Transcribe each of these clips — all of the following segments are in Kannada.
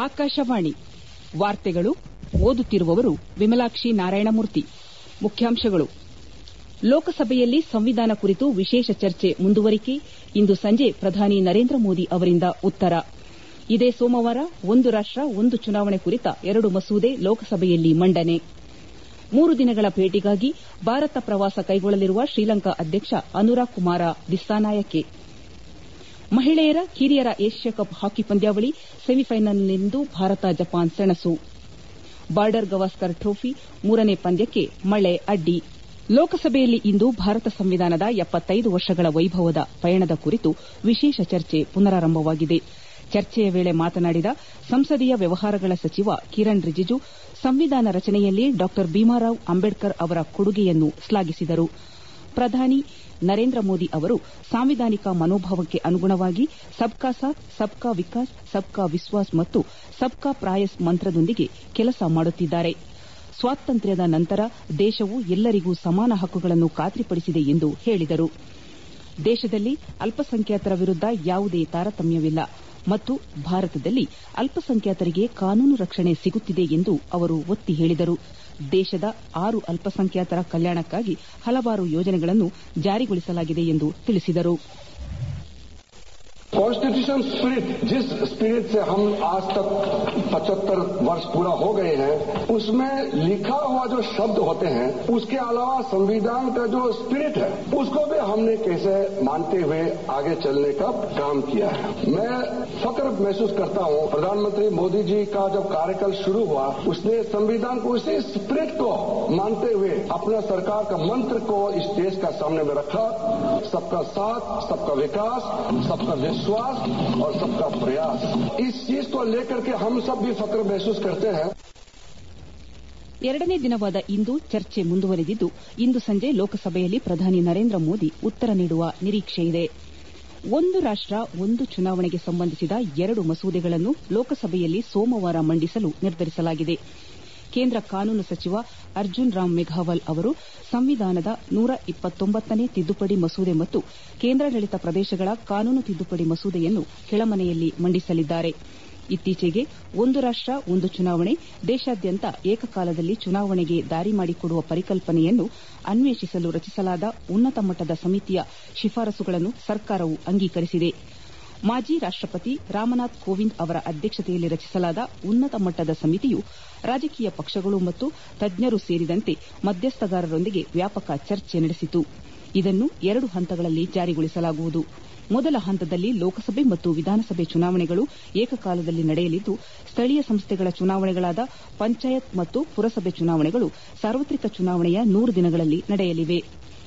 ಆಕಾಶವಾಣಿ ವಾರ್ತೆಗಳು ಓದುತ್ತಿರುವವರು ವಿಮಲಾಕ್ಷಿ ನಾರಾಯಣಮೂರ್ತಿ ಮುಖ್ಯಾಂಶಗಳು ಲೋಕಸಭೆಯಲ್ಲಿ ಸಂವಿಧಾನ ಕುರಿತು ವಿಶೇಷ ಚರ್ಚೆ ಮುಂದುವರಿಕೆ ಇಂದು ಸಂಜೆ ಪ್ರಧಾನಿ ನರೇಂದ್ರ ಮೋದಿ ಅವರಿಂದ ಉತ್ತರ ಇದೇ ಸೋಮವಾರ ಒಂದು ರಾಷ್ಟ ಒಂದು ಚುನಾವಣೆ ಕುರಿತ ಎರಡು ಮಸೂದೆ ಲೋಕಸಭೆಯಲ್ಲಿ ಮಂಡನೆ ಮೂರು ದಿನಗಳ ಭೇಟಿಗಾಗಿ ಭಾರತ ಪ್ರವಾಸ ಕೈಗೊಳ್ಳಲಿರುವ ಶ್ರೀಲಂಕಾ ಅಧ್ಯಕ್ಷ ಅನುರಾ ಕುಮಾರ ದಿಸ್ಸಾನಾಯಕೆ ಮಹಿಳೆಯರ ಕಿರಿಯರ ಏಷ್ಯಾ ಕಪ್ ಹಾಕಿ ಪಂದ್ಯಾವಳಿ ಸೆಮಿಫೈನಲ್ನಲ್ಲಿಂದು ಭಾರತ ಜಪಾನ್ ಸೆಣಸು ಬಾರ್ಡರ್ ಗವಾಸ್ಕರ್ ಟ್ರೋಫಿ ಮೂರನೇ ಪಂದ್ಯಕ್ಕೆ ಮಳೆ ಅಡ್ಡಿ ಲೋಕಸಭೆಯಲ್ಲಿ ಇಂದು ಭಾರತ ಸಂವಿಧಾನದ ಎಪ್ಪತ್ತೈದು ವರ್ಷಗಳ ವೈಭವದ ಪಯಣದ ಕುರಿತು ವಿಶೇಷ ಚರ್ಚೆ ಪುನರಾರಂಭವಾಗಿದೆ ಚರ್ಚೆಯ ವೇಳೆ ಮಾತನಾಡಿದ ಸಂಸದೀಯ ವ್ಯವಹಾರಗಳ ಸಚಿವ ಕಿರಣ್ ರಿಜಿಜು ಸಂವಿಧಾನ ರಚನೆಯಲ್ಲಿ ಡಾ ಭೀಮರಾವ್ ಅಂಬೇಡ್ಕರ್ ಅವರ ಕೊಡುಗೆಯನ್ನು ಶ್ಲಾಘಿಸಿದರು ಪ್ರಧಾನಿ ನರೇಂದ್ರ ಮೋದಿ ಅವರು ಸಾಂವಿಧಾನಿಕ ಮನೋಭಾವಕ್ಕೆ ಅನುಗುಣವಾಗಿ ಸಬ್ಕಾ ಸಾಥ್ ಸಬ್ಕಾ ವಿಕಾಸ್ ಸಬ್ಕಾ ವಿಶ್ವಾಸ್ ಮತ್ತು ಸಬ್ಕಾ ಪ್ರಾಯಸ್ ಮಂತ್ರದೊಂದಿಗೆ ಕೆಲಸ ಮಾಡುತ್ತಿದ್ದಾರೆ ಸ್ವಾತಂತ್ರ್ಯದ ನಂತರ ದೇಶವು ಎಲ್ಲರಿಗೂ ಸಮಾನ ಹಕ್ಕುಗಳನ್ನು ಖಾತ್ರಿಪಡಿಸಿದೆ ಎಂದು ಹೇಳಿದರು ದೇಶದಲ್ಲಿ ಅಲ್ಪಸಂಖ್ಯಾತರ ವಿರುದ್ದ ಯಾವುದೇ ತಾರತಮ್ಯವಿಲ್ಲ ಮತ್ತು ಭಾರತದಲ್ಲಿ ಅಲ್ಪಸಂಖ್ಯಾತರಿಗೆ ಕಾನೂನು ರಕ್ಷಣೆ ಸಿಗುತ್ತಿದೆ ಎಂದು ಅವರು ಒತ್ತಿ ಹೇಳಿದರು ದೇಶದ ಆರು ಅಲ್ಪಸಂಖ್ಯಾತರ ಕಲ್ಯಾಣಕ್ಕಾಗಿ ಹಲವಾರು ಯೋಜನೆಗಳನ್ನು ಜಾರಿಗೊಳಿಸಲಾಗಿದೆ ಎಂದು ತಿಳಿಸಿದರು कॉन्स्टिट्यूशन स्पिरिट जिस स्पिरिट से हम आज तक पचहत्तर वर्ष पूरा हो गए हैं उसमें लिखा हुआ जो शब्द होते हैं उसके अलावा संविधान का जो स्पिरिट है उसको भी हमने कैसे मानते हुए आगे चलने का काम किया है मैं फक्र महसूस करता हूं प्रधानमंत्री मोदी जी का जब कार्यकाल शुरू हुआ उसने संविधान को उसी स्पिरिट को मानते हुए अपना सरकार का मंत्र को इस देश का सामने में रखा सबका साथ सबका विकास सबका विश्वास और सबका प्रयास इस चीज को लेकर के हम सब भी फक्र महसूस करते हैं ಎರಡನೇ ದಿನವಾದ ಇಂದು ಚರ್ಚೆ ಮುಂದುವರೆದಿದ್ದು ಇಂದು ಸಂಜೆ ಲೋಕಸಭೆಯಲ್ಲಿ ಪ್ರಧಾನಿ ನರೇಂದ್ರ ಮೋದಿ ಉತ್ತರ ನೀಡುವ ನಿರೀಕ್ಷೆಯಿದೆ ಒಂದು ರಾಷ್ಟ ಒಂದು ಚುನಾವಣೆಗೆ ಸಂಬಂಧಿಸಿದ ಎರಡು ಮಸೂದೆಗಳನ್ನು ಲೋಕಸಭೆಯಲ್ಲಿ ಸೋಮವಾರ ಮಂಡಿಸಲು ನಿರ್ಧರಿಸಲಾಗಿದೆ ಕೇಂದ್ರ ಕಾನೂನು ಸಚಿವ ಅರ್ಜುನ್ ರಾಮ್ ಮೆಘವಾಲ್ ಅವರು ಸಂವಿಧಾನದ ನೂರ ಇಪ್ಪತ್ತೊಂಬತ್ತನೇ ತಿದ್ದುಪಡಿ ಮಸೂದೆ ಮತ್ತು ಕೇಂದ್ರಾಡಳಿತ ಪ್ರದೇಶಗಳ ಕಾನೂನು ತಿದ್ದುಪಡಿ ಮಸೂದೆಯನ್ನು ಕೆಳಮನೆಯಲ್ಲಿ ಮಂಡಿಸಲಿದ್ದಾರೆ ಇತ್ತೀಚೆಗೆ ಒಂದು ರಾಷ್ಟ ಒಂದು ಚುನಾವಣೆ ದೇಶಾದ್ಯಂತ ಏಕಕಾಲದಲ್ಲಿ ಚುನಾವಣೆಗೆ ದಾರಿ ಮಾಡಿಕೊಡುವ ಪರಿಕಲ್ಪನೆಯನ್ನು ಅನ್ವೇಷಿಸಲು ರಚಿಸಲಾದ ಉನ್ನತ ಮಟ್ಟದ ಸಮಿತಿಯ ಶಿಫಾರಸುಗಳನ್ನು ಸರ್ಕಾರವು ಅಂಗೀಕರಿಸಿದೆ ಮಾಜಿ ರಾಷ್ಟಪತಿ ರಾಮನಾಥ್ ಕೋವಿಂದ್ ಅವರ ಅಧ್ಯಕ್ಷತೆಯಲ್ಲಿ ರಚಿಸಲಾದ ಉನ್ನತ ಮಟ್ಟದ ಸಮಿತಿಯು ರಾಜಕೀಯ ಪಕ್ಷಗಳು ಮತ್ತು ತಜ್ಞರು ಸೇರಿದಂತೆ ಮಧ್ಯಸ್ಥಗಾರರೊಂದಿಗೆ ವ್ಯಾಪಕ ಚರ್ಚೆ ನಡೆಸಿತು ಇದನ್ನು ಎರಡು ಹಂತಗಳಲ್ಲಿ ಜಾರಿಗೊಳಿಸಲಾಗುವುದು ಮೊದಲ ಹಂತದಲ್ಲಿ ಲೋಕಸಭೆ ಮತ್ತು ವಿಧಾನಸಭೆ ಚುನಾವಣೆಗಳು ಏಕಕಾಲದಲ್ಲಿ ನಡೆಯಲಿದ್ದು ಸ್ಥಳೀಯ ಸಂಸ್ಥೆಗಳ ಚುನಾವಣೆಗಳಾದ ಪಂಚಾಯತ್ ಮತ್ತು ಪುರಸಭೆ ಚುನಾವಣೆಗಳು ಸಾರ್ವತ್ರಿಕ ಚುನಾವಣೆಯ ನೂರು ದಿನಗಳಲ್ಲಿ ನಡೆಯಲಿವೆ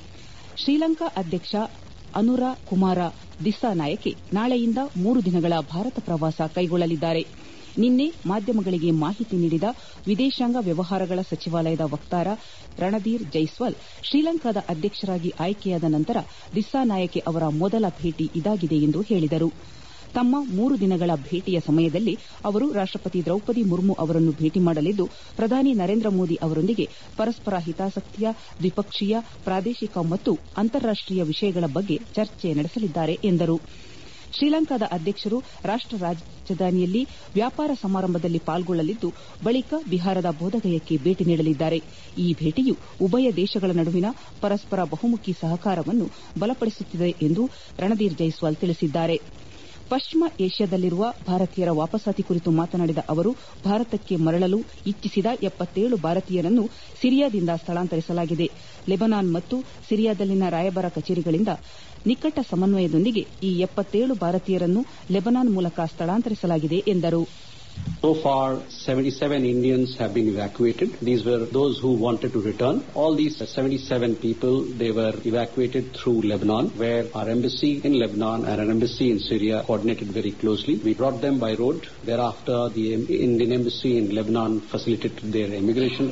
ಶ್ರೀಲಂಕಾ ಅಧ್ಯಕ್ಷ ಅನುರಾ ಕುಮಾರ ದಿಸ್ಸಾನಾಯಕೆ ನಾಳೆಯಿಂದ ಮೂರು ದಿನಗಳ ಭಾರತ ಪ್ರವಾಸ ಕೈಗೊಳ್ಳಲಿದ್ದಾರೆ ನಿನ್ನೆ ಮಾಧ್ಯಮಗಳಿಗೆ ಮಾಹಿತಿ ನೀಡಿದ ವಿದೇಶಾಂಗ ವ್ಯವಹಾರಗಳ ಸಚಿವಾಲಯದ ವಕ್ತಾರ ರಣಧೀರ್ ಜೈಸ್ವಾಲ್ ಶ್ರೀಲಂಕಾದ ಅಧ್ಯಕ್ಷರಾಗಿ ಆಯ್ಕೆಯಾದ ನಂತರ ದಿಸ್ಸಾನಾಯಕೆ ಅವರ ಮೊದಲ ಭೇಟಿ ಇದಾಗಿದೆ ಎಂದು ಹೇಳಿದರು ತಮ್ಮ ಮೂರು ದಿನಗಳ ಭೇಟಿಯ ಸಮಯದಲ್ಲಿ ಅವರು ರಾಷ್ಟಪತಿ ದ್ರೌಪದಿ ಮುರ್ಮು ಅವರನ್ನು ಭೇಟಿ ಮಾಡಲಿದ್ದು ಪ್ರಧಾನಿ ನರೇಂದ್ರ ಮೋದಿ ಅವರೊಂದಿಗೆ ಪರಸ್ಪರ ಹಿತಾಸಕ್ತಿಯ ದ್ವಿಪಕ್ಷೀಯ ಪ್ರಾದೇಶಿಕ ಮತ್ತು ಅಂತಾರಾಷ್ಟೀಯ ವಿಷಯಗಳ ಬಗ್ಗೆ ಚರ್ಚೆ ನಡೆಸಲಿದ್ದಾರೆ ಎಂದರು ಶ್ರೀಲಂಕಾದ ಅಧ್ಯಕ್ಷರು ರಾಷ್ಟ ರಾಜಧಾನಿಯಲ್ಲಿ ವ್ಯಾಪಾರ ಸಮಾರಂಭದಲ್ಲಿ ಪಾಲ್ಗೊಳ್ಳಲಿದ್ದು ಬಳಿಕ ಬಿಹಾರದ ಬೋಧಗಯಕ್ಕೆ ಭೇಟಿ ನೀಡಲಿದ್ದಾರೆ ಈ ಭೇಟಿಯು ಉಭಯ ದೇಶಗಳ ನಡುವಿನ ಪರಸ್ಪರ ಬಹುಮುಖಿ ಸಹಕಾರವನ್ನು ಬಲಪಡಿಸುತ್ತದೆ ಎಂದು ರಣಧೀರ್ ಜೈಸ್ವಾಲ್ ತಿಳಿಸಿದ್ದಾರೆ ಪಶ್ಚಿಮ ಏಷ್ಯಾದಲ್ಲಿರುವ ಭಾರತೀಯರ ವಾಪಸಾತಿ ಕುರಿತು ಮಾತನಾಡಿದ ಅವರು ಭಾರತಕ್ಕೆ ಮರಳಲು ಇಚ್ಛಿಸಿದ ಎಪ್ಪತ್ತೇಳು ಭಾರತೀಯರನ್ನು ಸಿರಿಯಾದಿಂದ ಸ್ಥಳಾಂತರಿಸಲಾಗಿದೆ ಲೆಬನಾನ್ ಮತ್ತು ಸಿರಿಯಾದಲ್ಲಿನ ರಾಯಭಾರ ಕಚೇರಿಗಳಿಂದ ನಿಕಟ ಸಮನ್ವಯದೊಂದಿಗೆ ಈ ಎಪ್ಪತ್ತೇಳು ಭಾರತೀಯರನ್ನು ಲೆಬನಾನ್ ಮೂಲಕ ಸ್ಥಳಾಂತರಿಸಲಾಗಿದೆ ಎಂದರು So far, 77 Indians have been evacuated. These were those who wanted to return. All these 77 people, they were evacuated through Lebanon, where our embassy in Lebanon and our embassy in Syria coordinated very closely. We brought them by road. Thereafter, the Indian embassy in Lebanon facilitated their immigration.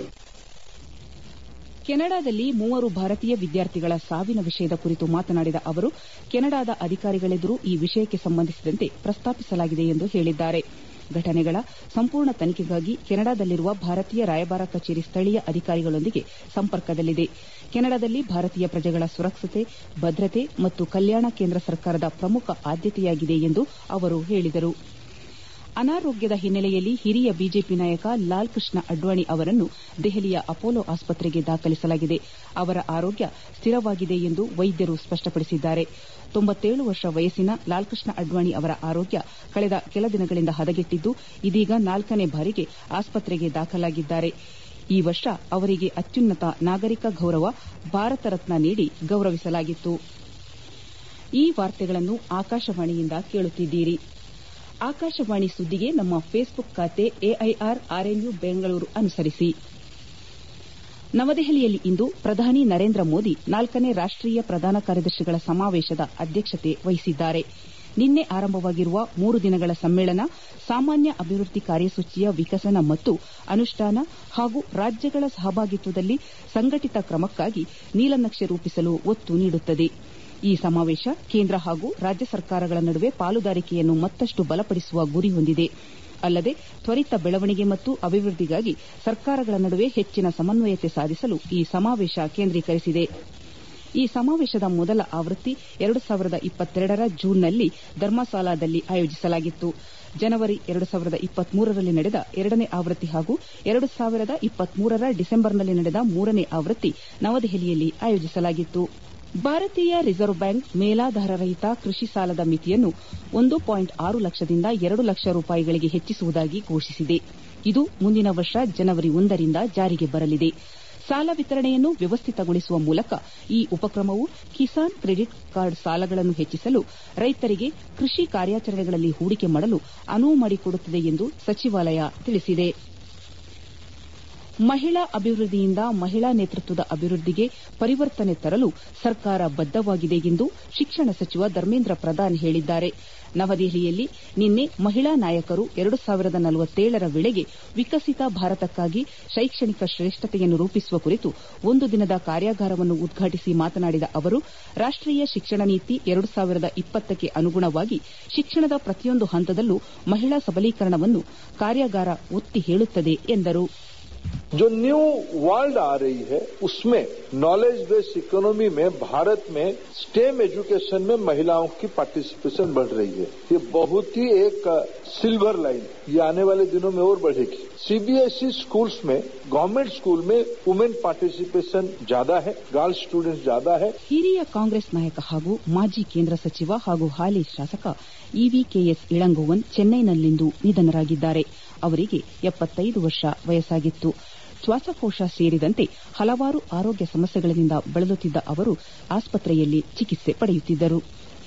ಕೆನಡಾದಲ್ಲಿ ಮೂವರು ಭಾರತೀಯ ವಿದ್ಯಾರ್ಥಿಗಳ ಸಾವಿನ ವಿಷಯದ ಕುರಿತು ಮಾತನಾಡಿದ ಅವರು ಕೆನಡಾದ ಅಧಿಕಾರಿಗಳೆದುರು ಈ ವಿಷಯಕ್ಕೆ ಸಂಬಂಧಿಸಿದಂತೆ ಪ್ರಸ್ತಾಪಿಸಲಾಗಿದೆ ಎಂದು ಹೇಳಿದ್ದಾರೆ ಘಟನೆಗಳ ಸಂಪೂರ್ಣ ತನಿಖೆಗಾಗಿ ಕೆನಡಾದಲ್ಲಿರುವ ಭಾರತೀಯ ರಾಯಭಾರ ಕಚೇರಿ ಸ್ಥಳೀಯ ಅಧಿಕಾರಿಗಳೊಂದಿಗೆ ಸಂಪರ್ಕದಲ್ಲಿದೆ ಕೆನಡಾದಲ್ಲಿ ಭಾರತೀಯ ಪ್ರಜೆಗಳ ಸುರಕ್ಷತೆ ಭದ್ರತೆ ಮತ್ತು ಕಲ್ಯಾಣ ಕೇಂದ್ರ ಸರ್ಕಾರದ ಪ್ರಮುಖ ಆದ್ಯತೆಯಾಗಿದೆ ಎಂದು ಅವರು ಹೇಳಿದರು ಅನಾರೋಗ್ಯದ ಹಿನ್ನೆಲೆಯಲ್ಲಿ ಹಿರಿಯ ಬಿಜೆಪಿ ನಾಯಕ ಲಾಲ್ ಕೃಷ್ಣ ಅಡ್ವಾಣಿ ಅವರನ್ನು ದೆಹಲಿಯ ಅಪೋಲೋ ಆಸ್ಪತ್ರೆಗೆ ದಾಖಲಿಸಲಾಗಿದೆ ಅವರ ಆರೋಗ್ಯ ಸ್ಥಿರವಾಗಿದೆ ಎಂದು ವೈದ್ಯರು ಸ್ಪಷ್ಟಪಡಿಸಿದ್ದಾರೆ ವರ್ಷ ವಯಸ್ಸಿನ ಲಾಲ್ ಕೃಷ್ಣ ಅಡ್ವಾಣಿ ಅವರ ಆರೋಗ್ಯ ಕಳೆದ ಕೆಲ ದಿನಗಳಿಂದ ಹದಗೆಟ್ಟಿದ್ದು ಇದೀಗ ನಾಲ್ಕನೇ ಬಾರಿಗೆ ಆಸ್ಪತ್ರೆಗೆ ದಾಖಲಾಗಿದ್ದಾರೆ ಈ ವರ್ಷ ಅವರಿಗೆ ಅತ್ಯುನ್ನತ ನಾಗರಿಕ ಗೌರವ ಭಾರತ ರತ್ನ ನೀಡಿ ಗೌರವಿಸಲಾಗಿತ್ತು ಈ ವಾರ್ತೆಗಳನ್ನು ಆಕಾಶವಾಣಿಯಿಂದ ಕೇಳುತ್ತಿದ್ದೀರಿ ಆಕಾಶವಾಣಿ ಸುದ್ದಿಗೆ ನಮ್ಮ ಫೇಸ್ಬುಕ್ ಖಾತೆ ಎಐಆರ್ ಆರ್ಎನ್ಯು ಬೆಂಗಳೂರು ಅನುಸರಿಸಿ ನವದೆಹಲಿಯಲ್ಲಿ ಇಂದು ಪ್ರಧಾನಿ ನರೇಂದ್ರ ಮೋದಿ ನಾಲ್ಕನೇ ರಾಷ್ಟೀಯ ಪ್ರಧಾನ ಕಾರ್ಯದರ್ಶಿಗಳ ಸಮಾವೇಶದ ಅಧ್ಯಕ್ಷತೆ ವಹಿಸಿದ್ದಾರೆ ನಿನ್ನೆ ಆರಂಭವಾಗಿರುವ ಮೂರು ದಿನಗಳ ಸಮ್ಮೇಳನ ಸಾಮಾನ್ಯ ಅಭಿವೃದ್ಧಿ ಕಾರ್ಯಸೂಚಿಯ ವಿಕಸನ ಮತ್ತು ಅನುಷ್ಠಾನ ಹಾಗೂ ರಾಜ್ಯಗಳ ಸಹಭಾಗಿತ್ವದಲ್ಲಿ ಸಂಘಟಿತ ಕ್ರಮಕ್ಕಾಗಿ ನೀಲನಕ್ಷೆ ರೂಪಿಸಲು ಒತ್ತು ನೀಡುತ್ತದೆ ಈ ಸಮಾವೇಶ ಕೇಂದ್ರ ಹಾಗೂ ರಾಜ್ಯ ಸರ್ಕಾರಗಳ ನಡುವೆ ಪಾಲುದಾರಿಕೆಯನ್ನು ಮತ್ತಷ್ಟು ಬಲಪಡಿಸುವ ಗುರಿ ಹೊಂದಿದೆ ಅಲ್ಲದೆ ತ್ವರಿತ ಬೆಳವಣಿಗೆ ಮತ್ತು ಅಭಿವೃದ್ಧಿಗಾಗಿ ಸರ್ಕಾರಗಳ ನಡುವೆ ಹೆಚ್ಚಿನ ಸಮನ್ವಯತೆ ಸಾಧಿಸಲು ಈ ಸಮಾವೇಶ ಕೇಂದ್ರೀಕರಿಸಿದೆ ಈ ಸಮಾವೇಶದ ಮೊದಲ ಆವೃತ್ತಿ ಎರಡು ಸಾವಿರದ ಇಪ್ಪತ್ತೆರಡರ ಜೂನ್ನಲ್ಲಿ ಧರ್ಮಸಾಲಾದಲ್ಲಿ ಆಯೋಜಿಸಲಾಗಿತ್ತು ಜನವರಿ ಎರಡು ಸಾವಿರದ ಇಪ್ಪತ್ಮೂರರಲ್ಲಿ ನಡೆದ ಎರಡನೇ ಆವೃತ್ತಿ ಹಾಗೂ ಎರಡು ಸಾವಿರದ ಇಪ್ಪತ್ಮೂರರ ಡಿಸೆಂಬರ್ನಲ್ಲಿ ನಡೆದ ಮೂರನೇ ಆವೃತ್ತಿ ನವದೆಹಲಿಯಲ್ಲಿ ಆಯೋಜಿಸಲಾಗಿತ್ತು ಭಾರತೀಯ ರಿಸರ್ವ್ ಬ್ಯಾಂಕ್ ಮೇಲಾಧಾರರಹಿತ ಕೃಷಿ ಸಾಲದ ಮಿತಿಯನ್ನು ಒಂದು ಪಾಯಿಂಟ್ ಆರು ಲಕ್ಷದಿಂದ ಎರಡು ಲಕ್ಷ ರೂಪಾಯಿಗಳಿಗೆ ಹೆಚ್ಚಿಸುವುದಾಗಿ ಘೋಷಿಸಿದೆ ಇದು ಮುಂದಿನ ವರ್ಷ ಜನವರಿ ಒಂದರಿಂದ ಜಾರಿಗೆ ಬರಲಿದೆ ಸಾಲ ವಿತರಣೆಯನ್ನು ವ್ಯವಸ್ಥಿತಗೊಳಿಸುವ ಮೂಲಕ ಈ ಉಪಕ್ರಮವು ಕಿಸಾನ್ ಕ್ರೆಡಿಟ್ ಕಾರ್ಡ್ ಸಾಲಗಳನ್ನು ಹೆಚ್ಚಿಸಲು ರೈತರಿಗೆ ಕೃಷಿ ಕಾರ್ಯಾಚರಣೆಗಳಲ್ಲಿ ಹೂಡಿಕೆ ಮಾಡಲು ಅನುವು ಮಾಡಿಕೊಡುತ್ತದೆ ಎಂದು ಸಚಿವಾಲಯ ತಿಳಿಸಿದೆ ಮಹಿಳಾ ಅಭಿವೃದ್ಧಿಯಿಂದ ಮಹಿಳಾ ನೇತೃತ್ವದ ಅಭಿವೃದ್ಧಿಗೆ ಪರಿವರ್ತನೆ ತರಲು ಸರ್ಕಾರ ಬದ್ದವಾಗಿದೆ ಎಂದು ಶಿಕ್ಷಣ ಸಚಿವ ಧರ್ಮೇಂದ್ರ ಪ್ರಧಾನ್ ಹೇಳಿದ್ದಾರೆ ನವದೆಹಲಿಯಲ್ಲಿ ನಿನ್ನೆ ಮಹಿಳಾ ನಾಯಕರು ಎರಡು ಸಾವಿರದ ನಲವತ್ತೇಳರ ವೇಳೆಗೆ ವಿಕಸಿತ ಭಾರತಕ್ಕಾಗಿ ಶೈಕ್ಷಣಿಕ ಶ್ರೇಷ್ಠತೆಯನ್ನು ರೂಪಿಸುವ ಕುರಿತು ಒಂದು ದಿನದ ಕಾರ್ಯಾಗಾರವನ್ನು ಉದ್ಘಾಟಿಸಿ ಮಾತನಾಡಿದ ಅವರು ರಾಷ್ಟೀಯ ಶಿಕ್ಷಣ ನೀತಿ ಎರಡು ಸಾವಿರದ ಇಪ್ಪತ್ತಕ್ಕೆ ಅನುಗುಣವಾಗಿ ಶಿಕ್ಷಣದ ಪ್ರತಿಯೊಂದು ಹಂತದಲ್ಲೂ ಮಹಿಳಾ ಸಬಲೀಕರಣವನ್ನು ಕಾರ್ಯಾಗಾರ ಒತ್ತಿ ಹೇಳುತ್ತದೆ ಎಂದರು जो न्यू वर्ल्ड आ रही है उसमें नॉलेज बेस्ड इकोनॉमी में भारत में स्टेम एजुकेशन में महिलाओं की पार्टिसिपेशन बढ़ रही है ये बहुत ही एक सिल्वर लाइन ये आने वाले दिनों में और बढ़ेगी सीबीएसई स्कूल्स में गवर्नमेंट स्कूल में वुमेन पार्टिसिपेशन ज्यादा है गर्ल्स स्टूडेंट्स ज्यादा है ಹಿರಿಯ ಕಾಂಗ್ರೆಸ್ ನಾಯಕ ಹಾಗೂ ಮಾಜಿ ಕೇಂದ್ರ ಸಚಿವ ಹಾಗೂ ಹಾಲಿ ಶಾಸಕ ಇವಿಕೆಎಸ್ ಇಳಂಗೋವನ್ ಚೆನ್ನೈನಲ್ಲಿಂದು ನಿಧನರಾಗಿದ್ದಾರೆ ಅವರಿಗೆ ಎಪ್ಪತ್ತೈದು ವರ್ಷ ವಯಸ್ಸಾಗಿತ್ತು ಶ್ವಾಸಕೋಶ ಸೇರಿದಂತೆ ಹಲವಾರು ಆರೋಗ್ಯ ಸಮಸ್ಯೆಗಳಿಂದ ಬಳಲುತ್ತಿದ್ದ ಅವರು ಆಸ್ಪತ್ರೆಯಲ್ಲಿ ಚಿಕಿತ್ಸೆ ಪಡೆಯುತ್ತಿದ್ದರು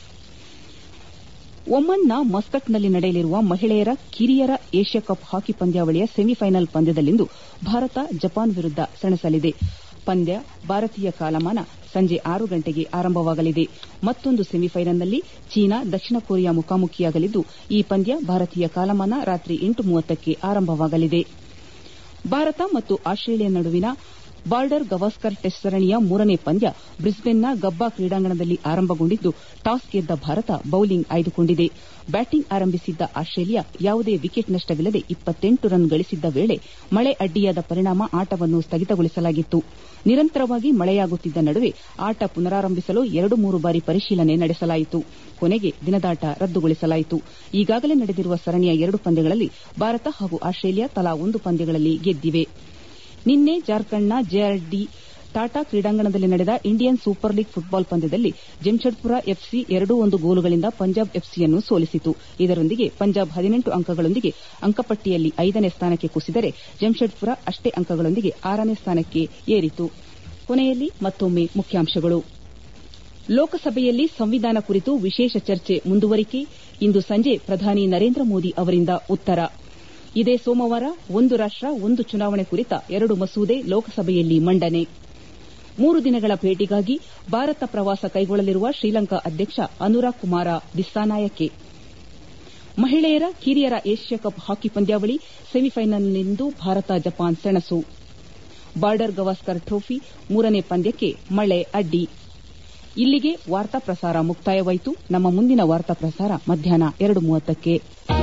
ಒಮನ್ನ ಮಸ್ಕಟ್ನಲ್ಲಿ ನಡೆಯಲಿರುವ ಮಹಿಳೆಯರ ಕಿರಿಯರ ಏಷ್ಯಾ ಕಪ್ ಹಾಕಿ ಪಂದ್ಯಾವಳಿಯ ಸೆಮಿಫೈನಲ್ ಪಂದ್ಯದಲ್ಲಿಂದು ಭಾರತ ಜಪಾನ್ ವಿರುದ್ಧ ಸೆಣಸಲಿದೆ ಪಂದ್ಯ ಭಾರತೀಯ ಕಾಲಮಾನ ಸಂಜೆ ಆರು ಗಂಟೆಗೆ ಆರಂಭವಾಗಲಿದೆ ಮತ್ತೊಂದು ಸೆಮಿಫೈನಲ್ನಲ್ಲಿ ಚೀನಾ ದಕ್ಷಿಣ ಕೊರಿಯಾ ಮುಖಾಮುಖಿಯಾಗಲಿದ್ದು ಈ ಪಂದ್ಯ ಭಾರತೀಯ ಕಾಲಮಾನ ರಾತ್ರಿ ಎಂಟು ಮೂವತ್ತಕ್ಕೆ ಆರಂಭವಾಗಲಿದೆ ಭಾರತ ಮತ್ತು ಆಸ್ಟ್ರೇಲಿಯಾ ನಡುವಿನ ಬಾರ್ಡರ್ ಗವಾಸ್ಕರ್ ಟೆಸ್ಟ್ ಸರಣಿಯ ಮೂರನೇ ಪಂದ್ಯ ಬ್ರಿಸ್ಬೇನ್ನ ಗಬ್ಬಾ ಕ್ರೀಡಾಂಗಣದಲ್ಲಿ ಆರಂಭಗೊಂಡಿದ್ದು ಟಾಸ್ ಗೆದ್ದ ಭಾರತ ಬೌಲಿಂಗ್ ಆಯ್ದುಕೊಂಡಿದೆ ಬ್ಯಾಟಿಂಗ್ ಆರಂಭಿಸಿದ್ದ ಆಸ್ಟ್ರೇಲಿಯಾ ಯಾವುದೇ ವಿಕೆಟ್ ನಷ್ಟವಿಲ್ಲದೆ ಇಪ್ಪತ್ತೆಂಟು ರನ್ ಗಳಿಸಿದ್ದ ವೇಳೆ ಮಳೆ ಅಡ್ಡಿಯಾದ ಪರಿಣಾಮ ಆಟವನ್ನು ಸ್ಥಗಿತಗೊಳಿಸಲಾಗಿತ್ತು ನಿರಂತರವಾಗಿ ಮಳೆಯಾಗುತ್ತಿದ್ದ ನಡುವೆ ಆಟ ಪುನರಾರಂಭಿಸಲು ಎರಡು ಮೂರು ಬಾರಿ ಪರಿಶೀಲನೆ ನಡೆಸಲಾಯಿತು ಕೊನೆಗೆ ದಿನದಾಟ ರದ್ದುಗೊಳಿಸಲಾಯಿತು ಈಗಾಗಲೇ ನಡೆದಿರುವ ಸರಣಿಯ ಎರಡು ಪಂದ್ಯಗಳಲ್ಲಿ ಭಾರತ ಹಾಗೂ ಆಸ್ಟ್ರೇಲಿಯಾ ತಲಾ ಒಂದು ಪಂದ್ಯಗಳಲ್ಲಿ ಗೆದ್ದಿವೆ ನಿನ್ನೆ ಜಾರ್ಖಂಡ್ನ ಜೆಆರ್ಡಿ ಟಾಟಾ ಕ್ರೀಡಾಂಗಣದಲ್ಲಿ ನಡೆದ ಇಂಡಿಯನ್ ಸೂಪರ್ ಲೀಗ್ ಫುಟ್ಬಾಲ್ ಪಂದ್ಯದಲ್ಲಿ ಜಮ್ಷೆಡ್ಪುರ ಎಫ್ಸಿ ಎರಡೂ ಒಂದು ಗೋಲುಗಳಿಂದ ಪಂಜಾಬ್ ಎಫ್ಸಿಯನ್ನು ಸೋಲಿಸಿತು ಇದರೊಂದಿಗೆ ಪಂಜಾಬ್ ಹದಿನೆಂಟು ಅಂಕಗಳೊಂದಿಗೆ ಅಂಕಪಟ್ಟಿಯಲ್ಲಿ ಐದನೇ ಸ್ಥಾನಕ್ಕೆ ಕುಸಿದರೆ ಜಮ್ಷೆಡ್ಪುರ ಅಷ್ಟೇ ಅಂಕಗಳೊಂದಿಗೆ ಆರನೇ ಸ್ಥಾನಕ್ಕೆ ಏರಿತು ಕೊನೆಯಲ್ಲಿ ಮತ್ತೊಮ್ಮೆ ಮುಖ್ಯಾಂಶಗಳು ಲೋಕಸಭೆಯಲ್ಲಿ ಸಂವಿಧಾನ ಕುರಿತು ವಿಶೇಷ ಚರ್ಚೆ ಮುಂದುವರಿಕೆ ಇಂದು ಸಂಜೆ ಪ್ರಧಾನಿ ನರೇಂದ್ರ ಮೋದಿ ಅವರಿಂದ ಉತ್ತರ ಇದೇ ಸೋಮವಾರ ಒಂದು ರಾಷ್ಟ ಒಂದು ಚುನಾವಣೆ ಕುರಿತ ಎರಡು ಮಸೂದೆ ಲೋಕಸಭೆಯಲ್ಲಿ ಮಂಡನೆ ಮೂರು ದಿನಗಳ ಭೇಟಿಗಾಗಿ ಭಾರತ ಪ್ರವಾಸ ಕೈಗೊಳ್ಳಲಿರುವ ಶ್ರೀಲಂಕಾ ಅಧ್ಯಕ್ಷ ಅನುರಾಗ್ ಕುಮಾರ ದಿಸ್ಸಾನಾಯಕೆ ಮಹಿಳೆಯರ ಕಿರಿಯರ ಏಷ್ಯಾ ಕಪ್ ಹಾಕಿ ಪಂದ್ಯಾವಳಿ ಸೆಮಿಫೈನಲ್ನಲ್ಲಿಂದು ಭಾರತ ಜಪಾನ್ ಸೆಣಸು ಬಾರ್ಡರ್ ಗವಾಸ್ಕರ್ ಟ್ರೋಫಿ ಮೂರನೇ ಪಂದ್ಯಕ್ಕೆ ಮಳೆ ಅಡ್ಡಿ ಇಲ್ಲಿಗೆ ವಾರ್ತಾ ಪ್ರಸಾರ ಮುಕ್ತಾಯವಾಯಿತು ನಮ್ಮ ಮುಂದಿನ ವಾರ್ತಾ ಪ್ರಸಾರ ಮಧ್ಯಾಹ್ನ ಎರಡು ಮೂವತ್ತಕ್ಕೆ